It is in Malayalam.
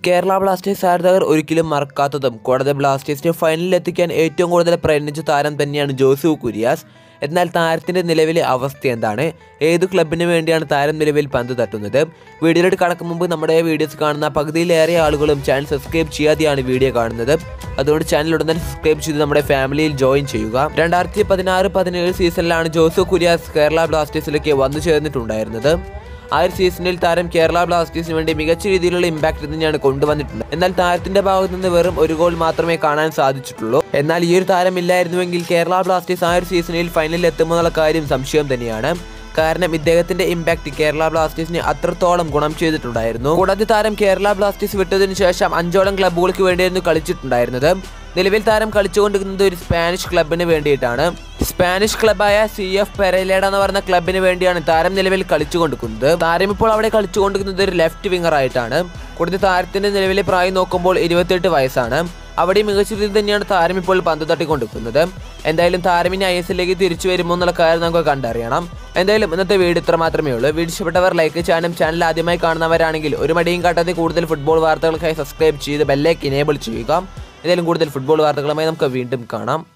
കേരള ബ്ലാസ്റ്റേഴ്സ് ആരാധകർ ഒരിക്കലും മറക്കാത്തതും കൂടാതെ ബ്ലാസ്റ്റേഴ്സിനെ ഫൈനലിൽ എത്തിക്കാൻ ഏറ്റവും കൂടുതൽ പ്രയത്നിച്ച താരം തന്നെയാണ് ജോസു കുര്യാസ് എന്നാൽ താരത്തിൻ്റെ നിലവിലെ അവസ്ഥ എന്താണ് ഏത് ക്ലബിന് വേണ്ടിയാണ് താരം നിലവിൽ പന്ത് തട്ടുന്നത് വീഡിയോയിലോട്ട് കടക്കും മുമ്പ് നമ്മുടെ വീഡിയോസ് കാണുന്ന പകുതിയിലേറെ ആളുകളും ചാനൽ സബ്സ്ക്രൈബ് ചെയ്യാതെയാണ് വീഡിയോ കാണുന്നത് അതുകൊണ്ട് ചാനൽ ഉടൻ തന്നെ സബ്സ്ക്രൈബ് ചെയ്ത് നമ്മുടെ ഫാമിലിയിൽ ജോയിൻ ചെയ്യുക രണ്ടായിരത്തി പതിനാറ് പതിനേഴ് സീസണിലാണ് ജോസു കുര്യാസ് കേരള ബ്ലാസ്റ്റേഴ്സിലേക്ക് വന്നു ചേർന്നിട്ടുണ്ടായിരുന്നത് ആ ഒരു സീസണിൽ താരം കേരള ബ്ലാസ്റ്റേഴ്സിന് വേണ്ടി മികച്ച രീതിയിലുള്ള ഇമ്പാക്ട് തന്നെയാണ് കൊണ്ടുവന്നിട്ടുണ്ട് എന്നാൽ താരത്തിന്റെ ഭാഗത്തു നിന്ന് വെറും ഒരു ഗോൾ മാത്രമേ കാണാൻ സാധിച്ചിട്ടുള്ളൂ എന്നാൽ ഈ ഒരു താരം ഇല്ലായിരുന്നുവെങ്കിൽ കേരള ബ്ലാസ്റ്റേഴ്സ് ആ ഒരു സീസണിൽ ഫൈനലിൽ എത്തുമെന്നുള്ള കാര്യം സംശയം തന്നെയാണ് കാരണം ഇദ്ദേഹത്തിന്റെ ഇമ്പാക്ട് കേരള ബ്ലാസ്റ്റേഴ്സിന് അത്രത്തോളം ഗുണം ചെയ്തിട്ടുണ്ടായിരുന്നു കൂടാതെ താരം കേരള ബ്ലാസ്റ്റേഴ്സ് വിട്ടതിനു ശേഷം അഞ്ചോളം ക്ലബ്ബുകൾക്ക് വേണ്ടിയായിരുന്നു കളിച്ചിട്ടുണ്ടായിരുന്നത് നിലവിൽ താരം കളിച്ചുകൊണ്ടിരിക്കുന്നത് ഒരു സ്പാനിഷ് ക്ലബിന് വേണ്ടിയിട്ടാണ് സ്പാനിഷ് ക്ലബായ സി എഫ് പെരലേഡ എന്ന് പറയുന്ന ക്ലബിന് വേണ്ടിയാണ് താരം നിലവിൽ കളിച്ചുകൊണ്ടിരിക്കുന്നത് താരം ഇപ്പോൾ അവിടെ കളിച്ചുകൊണ്ടിരിക്കുന്നത് ഒരു ലെഫ്റ്റ് വിങ്ങർ ആയിട്ടാണ് കൂടുതൽ താരത്തിന്റെ നിലവിലെ പ്രായം നോക്കുമ്പോൾ ഇരുപത്തെട്ട് വയസ്സാണ് അവിടെ മികച്ച രീതിയിൽ തന്നെയാണ് താരം ഇപ്പോൾ പന്ത് തട്ടിക്കൊണ്ടിരിക്കുന്നത് എന്തായാലും താരമിനി ഐ എസ് എല്ലിലേക്ക് തിരിച്ചു വരുമോ എന്നുള്ള കാര്യം നമുക്ക് കണ്ടറിയണം എന്തായാലും ഇന്നത്തെ വീഡിയോ ഇത്ര മാത്രമേ ഉള്ളൂ വീഡിയോ ഇഷ്ടപ്പെട്ടവർ ലൈക്ക് ചെയ്യാനും ചാനൽ ആദ്യമായി കാണുന്നവരാണെങ്കിൽ ഒരു മടിയും കാട്ടാതെ കൂടുതൽ ഫുട്ബോൾ വാർത്തകൾക്കായി സബ്സ്ക്രൈബ് ചെയ്ത് ബെല്ലേക്ക് ഇനേബിൾ ചെയ്യുക എന്തായാലും കൂടുതൽ ഫുട്ബോൾ വാർത്തകളുമായി നമുക്ക് വീണ്ടും കാണാം